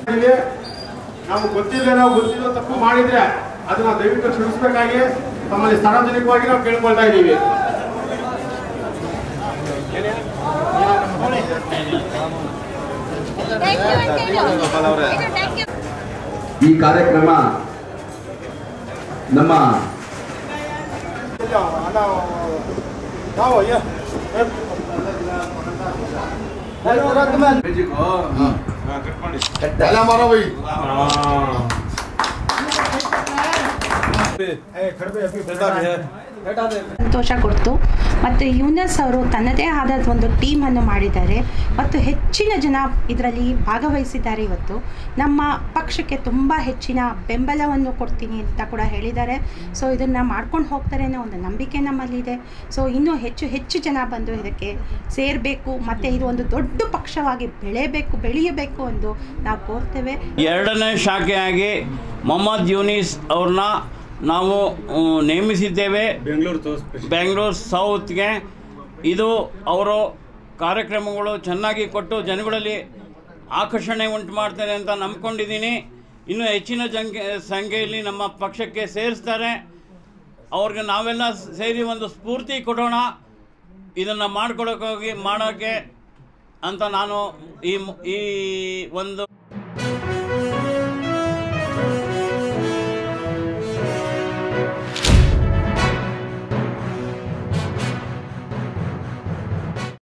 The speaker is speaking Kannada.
ಇದೀವಿ. ನಾವು ಗೊತ್ತಿಲ್ಲ ನಾವು ಗೊತ್ತಿಲ್ಲ ತಪ್ಪು ಮಾಡಿದ್ರೆ ಅದನ್ನ ದಯವಿಟ್ಟು ಕ್ಷಮಿಸಬೇಕಾಗಿ ತಮ್ಮಲ್ಲಿ ಸಾರ್ವಜನಿಕವಾಗಿ ನಾವು ಕೇಳ್ಕೊಳ್ತಾ ಇದ್ದೀವಿ ಈ ಕಾರ್ಯಕ್ರಮ ನಮ್ಮ ಸಂತೋಷ ಕೊಡ್ತು ಮತ್ತು ಯುನಸ್ ಅವರು ತನ್ನದೇ ಆದ ಒಂದು ಟೀಮನ್ನು ಮಾಡಿದ್ದಾರೆ ಮತ್ತು ಹೆಚ್ಚಿನ ಜನ ಇದರಲ್ಲಿ ಭಾಗವಹಿಸಿದ್ದಾರೆ ಇವತ್ತು ನಮ್ಮ ಪಕ್ಷಕ್ಕೆ ತುಂಬ ಹೆಚ್ಚಿನ ಬೆಂಬಲವನ್ನು ಕೊಡ್ತೀನಿ ಅಂತ ಕೂಡ ಹೇಳಿದ್ದಾರೆ ಸೊ ಇದನ್ನು ಮಾಡ್ಕೊಂಡು ಹೋಗ್ತಾರೆ ಅನ್ನೋ ಒಂದು ನಂಬಿಕೆ ನಮ್ಮಲ್ಲಿದೆ ಸೊ ಇನ್ನೂ ಹೆಚ್ಚು ಹೆಚ್ಚು ಜನ ಬಂದು ಇದಕ್ಕೆ ಸೇರಬೇಕು ಮತ್ತು ಇದು ಒಂದು ದೊಡ್ಡ ಪಕ್ಷವಾಗಿ ಬೆಳೆಯಬೇಕು ಬೆಳೆಯಬೇಕು ಎಂದು ನಾವು ಕೋರ್ತೇವೆ ಎರಡನೇ ಶಾಖೆಯಾಗಿ ಮೊಹಮ್ಮದ್ ಯೂನಿಸ್ ಅವ್ರನ್ನ ನಾವು ಆ, ನೇಮಿಸಿದ್ದೇವೆ ಬೆಂಗಳೂರು ಸೌತ್ಗೆ ಇದು ಅವರು ಕಾರ್ಯಕ್ರಮಗಳು ಚೆನ್ನಾಗಿ ಕೊಟ್ಟು ಜನಗಳಲ್ಲಿ ಆಕರ್ಷಣೆ ಉಂಟು ಮಾಡ್ತಾರೆ ಅಂತ ನಂಬ್ಕೊಂಡಿದ್ದೀನಿ ಇನ್ನೂ ಹೆಚ್ಚಿನ ಸಂಖ್ಯೆ ಸಂಖ್ಯೆಯಲ್ಲಿ ನಮ್ಮ ಪಕ್ಷಕ್ಕೆ ಸೇರಿಸ್ತಾರೆ ಅವ್ರಿಗೆ ನಾವೆಲ್ಲ ಸೇರಿ ಒಂದು ಸ್ಫೂರ್ತಿ ಕೊಡೋಣ ಇದನ್ನು ಮಾಡ್ಕೊಳಕ್ಕೋಗಿ ಮಾಡೋಕ್ಕೆ ಅಂತ ನಾನು ಈ ಮು- ಈ ಒಂದು